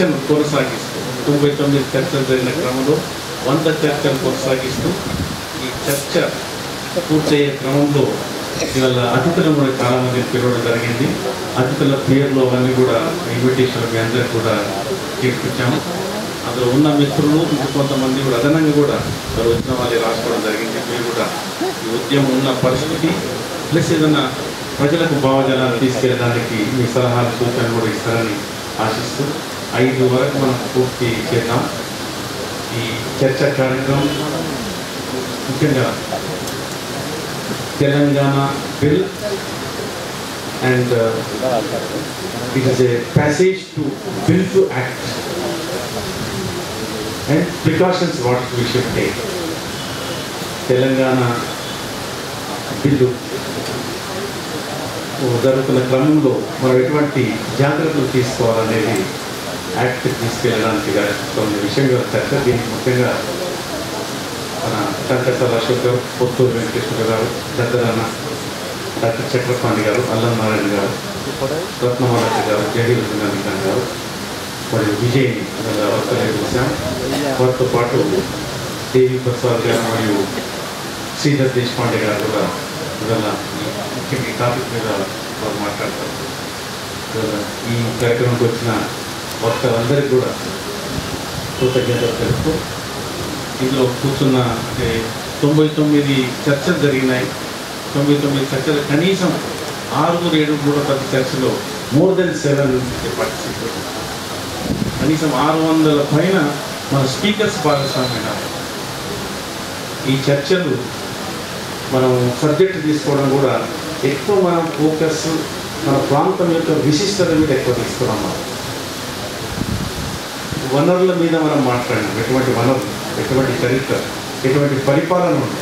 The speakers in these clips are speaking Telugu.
చర్చను కొనసాగిస్తూ తొంభై తొమ్మిది చర్చలు జరిగిన క్రమంలో వంద చర్చలు కొనసాగిస్తూ ఈ చర్చ పూర్తయ్యే క్రమంలో ఇవాళ అతిథులను కూడా చాలా మంది పిలవడం జరిగింది అతిథుల పేర్లు అవన్నీ కూడా ఇన్విటేషన్ మీ అందరికి కూడా తీసుకొచ్చాము అందులో ఉన్న మిత్రులు ఇంకా కొంతమంది కూడా అదనంగా కూడా వారు వచ్చిన వాళ్ళే రాసుకోవడం జరిగింది మీరు కూడా ఈ ఉద్యమం ఉన్న పరిస్థితి ప్లస్ ఏదైనా ప్రజలకు భావజనాలు తీసుకెళ్ళడానికి మీ సలహాలు సూచనలు కూడా ఇస్తారని ఆశిస్తూ ఐదు వరకు మనం పూర్తి చేద్దాం ఈ చర్చా కార్యక్రమం ముఖ్యంగా Telangana bill and it is a passage to bill to act and precautions what we should take Telangana bill జరుగుతున్న క్రమంలో మనం ఎటువంటి జాగ్రత్తలు తీసుకోవాలనేది యాక్ట్ తీసుకెళ్ళడానికి కొన్ని విషయంగా చర్చ దీనికి ముఖ్యంగా మన డాక్టర్ అశోక్ గారు పొత్తూరు వెంకటేశ్వర గారు దగ్గరన్న డాక్టర్ చక్రపాణి గారు అల్లం నారాయణ గారు రత్నమాలజ గారు జడీలు సింగానికాన్ గారు మరియు విజయ్ వర్తలే చూసాం వారితో పాటు దేవి ప్రసాద్ గారు మరియు శ్రీధర్ దేశపాండే గారు కూడా ఇవాళ ముఖ్యంగా ఈ టాపిక్ మీద వారు మాట్లాడతారు ఇవాళ ఈ కార్యక్రమంకి వచ్చిన వక్తలందరికీ కూడా కృతజ్ఞతలు తెలుపుతూ ఇందులో కూర్చున్న అంటే తొంభై తొమ్మిది చర్చలు జరిగినాయి తొంభై తొమ్మిది చర్చలు కనీసం ఆరుగురు ఏడు కూడా ప్రతి చర్చలో మోర్ దెన్ సెవెన్ పార్టిసిపేట్ కనీసం ఆరు వందల పైన మన స్పీకర్స్ భాగస్వామ్యమైనారు ఈ చర్చలు మనం సబ్జెక్ట్ తీసుకోవడం కూడా ఎక్కువ మనం ఫోకస్ మన ప్రాంతం యొక్క విశిష్టత మీద ఎక్కువ తీసుకున్నాం మనం వనరుల మీద మనం మాట్లాడినాం ఎటువంటి వనరులు ఎటువంటి చరిత్ర ఎటువంటి పరిపాలన ఉంది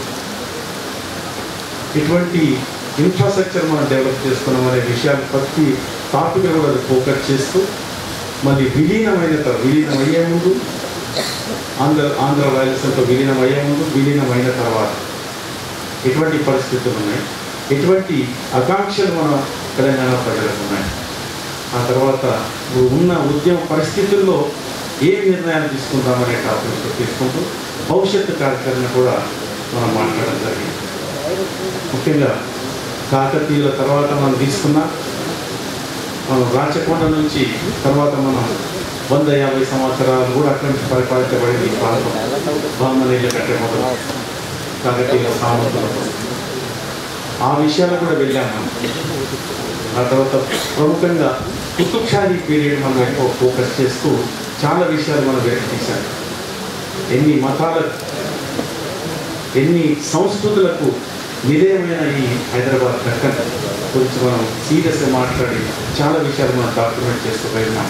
ఎటువంటి ఇన్ఫ్రాస్ట్రక్చర్ మనం డెవలప్ చేసుకున్నాం అనే విషయాలు ప్రతి టాపిక్ కూడా ఫోకస్ చేస్తూ మళ్ళీ విలీనమైన తర్వాత విలీనం అయ్యే ముందు ఆంధ్ర ఆంధ్ర రాయలసీమతో విలీనం అయ్యే ముందు విలీనమైన తర్వాత ఎటువంటి పరిస్థితులు ఉన్నాయి ఎటువంటి ఆకాంక్షలు మన తెలంగాణ ప్రజలకు ఉన్నాయి ఆ తర్వాత ఇప్పుడు ఉన్న ఉద్యమ పరిస్థితుల్లో ఏ నిర్ణయాలు తీసుకుంటామనే టాపిక్స్ తీసుకుంటూ భవిష్యత్తు కార్యాచరణ కూడా మనం మాట్లాడడం జరిగింది ముఖ్యంగా కాకతీయుల తర్వాత మనం తీసుకున్న మనం రాచకొండ నుంచి తర్వాత మనం వంద యాభై సంవత్సరాలు కూడా అక్కడి నుంచి పరిపాలించబడింది ఈ ప్రాంతం బామ్మనీళ్ళు కట్టే మొదలు కాకతీయుల సామంతులతో ఆ విషయాలు కూడా వెళ్ళాము మనం ఆ తర్వాత ప్రముఖంగా కుతుబ్షాహీ పీరియడ్ మనం ఎక్కువ ఫోకస్ చేస్తూ చాలా విషయాలు మనం వెలికి తీశాం ఎన్ని మతాలకు ఎన్ని సంస్కృతులకు నిలయమైన ఈ హైదరాబాద్ దక్కన్ గురించి మనం సీరియస్గా మాట్లాడి చాలా విషయాలు మనం డాక్యుమెంట్ చేస్తూ వెళ్ళినాం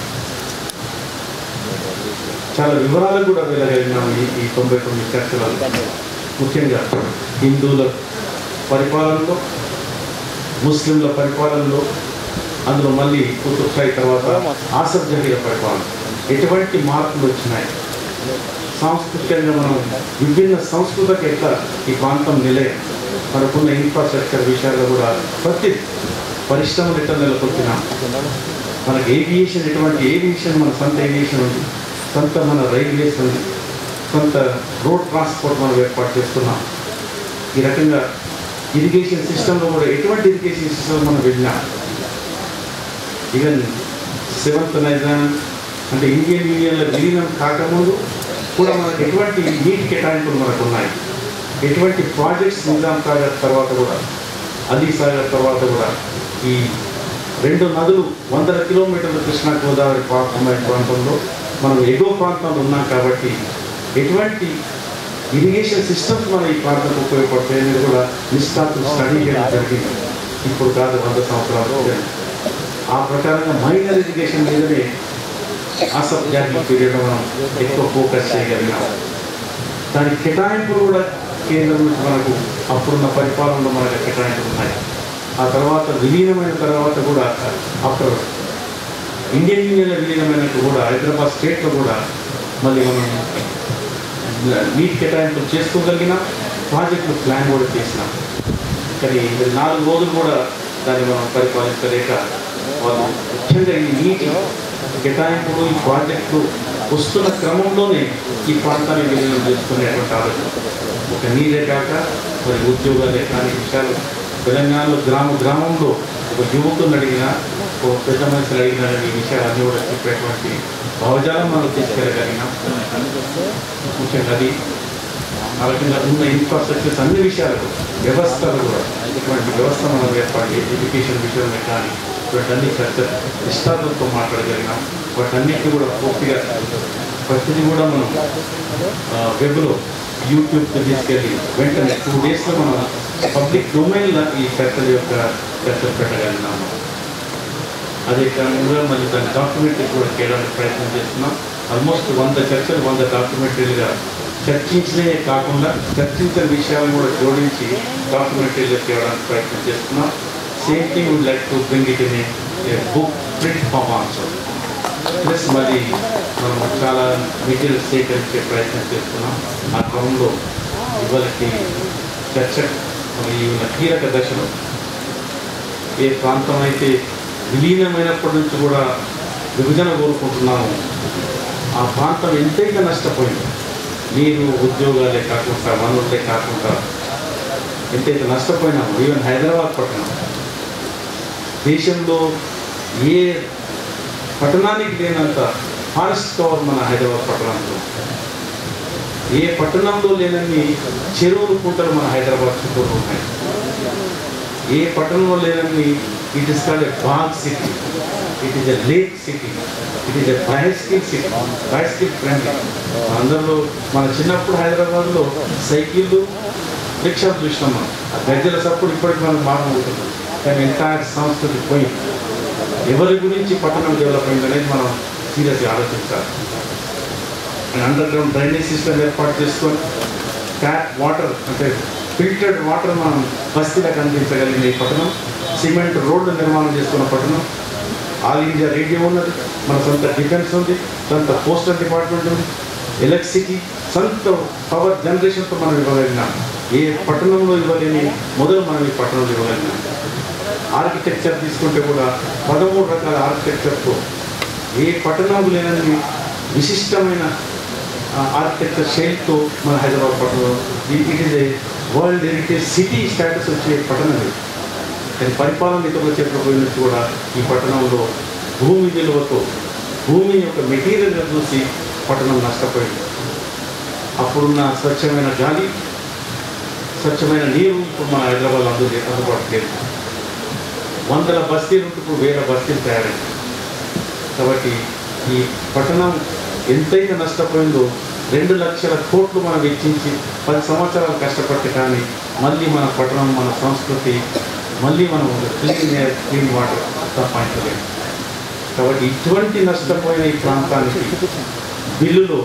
చాలా వివరాలు కూడా వెళ్ళగలిగినాం ఈ ఈ తొంభై తొమ్మిది చర్చలలో ముఖ్యంగా హిందువుల పరిపాలనలో ముస్లింల పరిపాలనలో అందులో మళ్ళీ కుతుబ్షాహి తర్వాత ఆసఫ్ జహీల పరిపాలన ఎటువంటి మార్పులు వచ్చినాయి సాంస్కృతికంగా మనం విభిన్న సంస్కృతికి ఎట్లా ఈ ప్రాంతం నిలయం మనకున్న ఇన్ఫ్రాస్ట్రక్చర్ విషయాల్లో కూడా ప్రతి పరిశ్రమలు ఎట్లా నెలకొల్పినాం మనకి ఏవియేషన్ ఎటువంటి ఏవియేషన్ మన సొంత ఏవియేషన్ ఉంది సొంత మన రైల్వేస్ ఉంది సొంత రోడ్ ట్రాన్స్పోర్ట్ మనం ఏర్పాటు చేస్తున్నాం ఈ రకంగా ఇరిగేషన్ సిస్టంలో కూడా ఎటువంటి ఇరిగేషన్ సిస్టమ్ మనం వెళ్ళినాం ఈవెన్ సెవెంత్ నైజాం అంటే ఇండియన్ యూనియన్లో విలీనం కాకముందు కూడా మనకు ఎటువంటి నీటి కేటాయింపులు మనకు ఉన్నాయి ఎటువంటి ప్రాజెక్ట్స్ నిజాం సాగర్ తర్వాత కూడా అలీ సాగర్ తర్వాత కూడా ఈ రెండు నదులు వందల కిలోమీటర్ల కృష్ణా గోదావరి ప్రాంతం ప్రాంతంలో మనం ఎగువ ప్రాంతంలో ఉన్నాం కాబట్టి ఎటువంటి ఇరిగేషన్ సిస్టమ్స్ మన ఈ ప్రాంతానికి ఉపయోగపడతాయి అనేది కూడా నిష్ఠాతులు స్టడీ చేయడం జరిగింది ఇప్పుడు కాదు వంద సంవత్సరాలు ఆ ప్రకారంగా మైనర్ ఇరిగేషన్ మీదనే ఆసఫ్ జాతీయ పీరియడ్ మనం ఎక్కువ ఫోకస్ చేయగలిగినాం దాని కేటాయింపులు కూడా కేంద్రం నుంచి మనకు అప్పుడున్న పరిపాలనలో మనకు కేటాయింపులు ఉన్నాయి ఆ తర్వాత విలీనమైన తర్వాత కూడా ఆఫ్టర్ ఇండియన్ యూనియన్లో విలీనమైన కూడా హైదరాబాద్ స్టేట్లో కూడా మళ్ళీ మనం నీటి కేటాయింపులు చేసుకోగలిగిన ప్రాజెక్టులు ప్లాన్ కూడా చేసినాం కానీ మరి నాలుగు రోజులు కూడా దాన్ని మనం పరిపాలించలేక వాళ్ళు ముఖ్యంగా ఈ నీటి కేటాయింపులు ఈ ప్రాజెక్టులు వస్తున్న క్రమంలోనే ఈ ప్రాంతాన్ని విలీనం చేసుకునేటువంటి ఆలోచన ఒక నీరే కాక మరి ఉద్యోగాలే కానీ విషయాలు తెలంగాణలో గ్రామ గ్రామంలో ఒక యువకుని అడిగినా ఒక పెద్ద మనుషులు అడిగినా కానీ ఈ విషయాలన్నీ కూడా చెప్పేటువంటి భావజాలం మనం తీసుకెళ్ళగలిగినాం ముఖ్యంగా అది ఆ రకంగా ఉన్న ఇన్ఫ్రాస్ట్రక్చర్స్ అన్ని విషయాలు వ్యవస్థలు కూడా ఇటువంటి వ్యవస్థ మనం ఏర్పాటు చేసి ఎడ్యుకేషన్ విషయమే కానీ ఇటువంటి అన్ని చర్చ విస్తారంతో మాట్లాడగలిగినాం వాటన్నిటిని కూడా పూర్తిగా ప్రతిదీ కూడా మనం ఆ, వెబ్లో యూట్యూబ్కి తీసుకెళ్ళి వెంటనే టూ డేస్లో మనం పబ్లిక్ డొమైన్లో ఈ చర్చల యొక్క చర్చలు పెట్టగలిగినాము అదే కారణంగా మళ్ళీ దాని డాక్యుమెంటరీ కూడా చేయడానికి ప్రయత్నం చేస్తున్నాం ఆల్మోస్ట్ వంద చర్చలు వంద డాక్యుమెంటరీలుగా చర్చించినవే కాకుండా చర్చించిన విషయాలను కూడా జోడించి డాక్యుమెంటరీలు చేయడానికి ప్రయత్నం చేస్తున్నాం same thing would like to bring it in a book print form also plus మళ్ళీ మనం చాలా మెటీరియల్ సేకరించే ప్రయత్నం చేస్తున్నాం ఆ క్రమంలో ఇవాళకి చర్చ మరి ఈ ఉన్న కీలక దశలో ఏ ప్రాంతం అయితే విలీనమైనప్పటి నుంచి కూడా విభజన కోరుకుంటున్నాము ఆ ప్రాంతం ఎంతైతే నష్టపోయింది నీరు ఉద్యోగాలే కాకుండా వనరులే కాకుండా ఎంతైతే నష్టపోయినామో ఈవెన్ హైదరాబాద్ పట్టణం దేశంలో ఏ పట్టణానికి లేనంత ఫారెస్ట్ కవర్ మన హైదరాబాద్ పట్టణంలో ఏ పట్టణంలో లేనన్ని చెరువులు కుంటలు మన హైదరాబాద్ చుట్టూరు ఉన్నాయి ఏ పట్టణంలో లేనన్ని it is called a bagh city it is a lake city it is a bicycle city bicycle friendly అందరిలో మన చిన్నప్పుడు హైదరాబాద్లో సైకిళ్ళు రిక్షాలు చూసినాం మనం ఆ గజ్జల సప్పుడు ఇప్పటికి మనం బాగుంటుంది కానీ ఎంటైర్ సంస్కృతి పోయింది ఎవరి గురించి పట్టణం డెవలప్ అయింది అనేది మనం సీరియస్గా ఆలోచించాలి అండర్ గ్రౌండ్ డ్రైనేజ్ సిస్టమ్ ఏర్పాటు చేసుకొని ట్యాప్ వాటర్ అంటే ఫిల్టర్డ్ వాటర్ మనం బస్తీలకు అందించగలిగిన ఈ పట్టణం సిమెంట్ రోడ్డు నిర్మాణం చేసుకున్న పట్టణం ఆల్ ఇండియా రేడియో ఉన్నది మన సొంత డిఫెన్స్ ఉంది సొంత పోస్టల్ డిపార్ట్మెంట్ ఉంది ఎలక్ట్రిసిటీ సొంత పవర్ జనరేషన్తో మనం ఇవ్వగలిగినాం ఏ పట్టణంలో ఇవ్వలేని మొదలు మనం ఈ పట్టణంలో ఇవ్వగలిగినాం ఆర్కిటెక్చర్ తీసుకుంటే కూడా పదమూడు రకాల ఆర్కిటెక్చర్తో ఏ పట్టణం లేనని విశిష్టమైన ఆర్కిటెక్చర్ శైలితో మన హైదరాబాద్ పట్టణంలో it is a world heritage city status వచ్చే పట్టణం ఇది కానీ పరిపాలన ఇతరుల చేతిలో పోయిన నుంచి కూడా ఈ పట్టణంలో భూమి విలువతో భూమి యొక్క మెటీరియల్గా చూసి పట్టణం నష్టపోయింది అప్పుడున్న స్వచ్ఛమైన గాలి స్వచ్ఛమైన నీరు ఇప్పుడు మన హైదరాబాద్ అందు అందుబాటు లేదు వందల బస్తీలు ఉంటే ఇప్పుడు వేల బస్తీలు తయారైంది కాబట్టి ఈ పట్టణం ఎంతైతే నష్టపోయిందో రెండు లక్షల కోట్లు మనం వెచ్చించి పది సంవత్సరాలు కష్టపట్టి కానీ మళ్ళీ మన పట్టణం మన సంస్కృతి మళ్ళీ మనం క్లీన్ ఎయిర్ క్లీన్ వాటర్ సంపాదించలేము కాబట్టి ఇటువంటి నష్టపోయిన ఈ ప్రాంతానికి బిల్లులో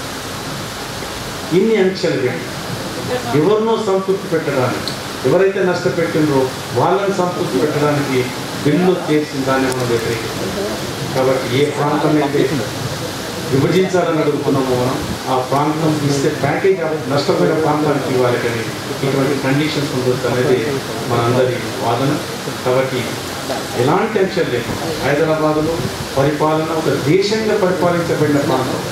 ఇన్ని ఆంక్షలు పెట్టి ఎవరినో సంతృప్తి పెట్టడానికి ఎవరైతే నష్టపెట్టిండ్రో వాళ్ళని సంతృప్తి పెట్టడానికి బిల్లు చేసిన దాన్ని మనం వ్యతిరేకిస్తాం కాబట్టి ఏ ప్రాంతం అయితే విభజించాలని అడుగుతున్నామో మనం ఆ ప్రాంతం ఇస్తే ప్యాకేజ్ నష్టపోయిన ప్రాంతానికి ఇవ్వాలి కానీ ఇటువంటి కండిషన్స్ ఉండొచ్చు అనేది మనందరి వాదన కాబట్టి ఎలాంటి టెన్షన్ లేకుండా హైదరాబాద్లో పరిపాలన ఒక దేశంగా పరిపాలించబడిన ప్రాంతం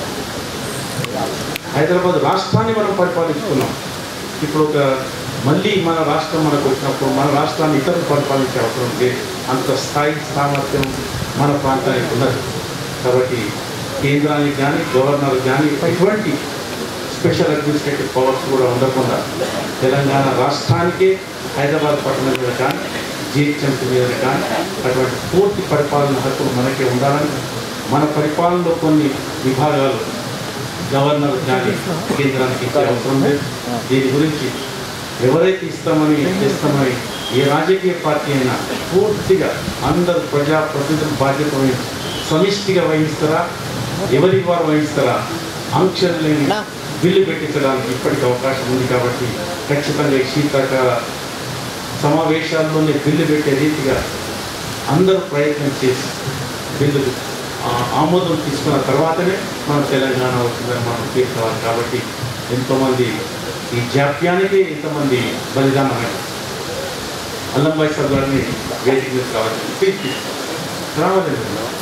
హైదరాబాద్ రాష్ట్రాన్ని మనం పరిపాలించుకున్నాం ఇప్పుడు ఒక మళ్ళీ మన రాష్ట్రం మనకు వచ్చినప్పుడు మన రాష్ట్రాన్ని ఇతరులు పరిపాలించే అవసరం లేదు అంత స్థాయి సామర్థ్యం మన ప్రాంతానికి ఉన్నది కాబట్టి కేంద్రానికి కానీ గవర్నర్ కానీ ఎటువంటి స్పెషల్ అడ్మినిస్ట్రేటివ్ పవర్స్ కూడా ఉండకుండా తెలంగాణ రాష్ట్రానికే హైదరాబాద్ పట్టణం మీద కానీ జిహెచ్ఎంసీ మీద కానీ అటువంటి పూర్తి పరిపాలన హక్కులు మనకే ఉండాలని మన పరిపాలనలో కొన్ని విభాగాలు గవర్నర్ కానీ కేంద్రానికి ఇచ్చే అవసరం లేదు దీని గురించి ఎవరైతే ఇస్తామని ఇస్తామని ఏ రాజకీయ పార్టీ అయినా పూర్తిగా అందరు ప్రజా ప్రతినిధులు బాధ్యత వహించి సమిష్టిగా వహిస్తారా ఎవరికి వారు వహిస్తారా ఆంక్షలు లేని బిల్లు పెట్టించడానికి ఇప్పటికి అవకాశం ఉంది కాబట్టి ఖచ్చితంగా ఈ శీతాకాల సమావేశాల్లోనే బిల్లు పెట్టే రీతిగా అందరూ ప్రయత్నం చేసి బిల్లు ఆ, ఆమోదం తీసుకున్న తర్వాతనే మన తెలంగాణ వచ్చిందని మనం తీర్చవాలి కాబట్టి ఎంతోమంది ఈ జాప్యానికి ఎంతమంది బలిదానమైన అల్లంబాయి సార్ గారిని వేదిక మీద రావాలి రావాలి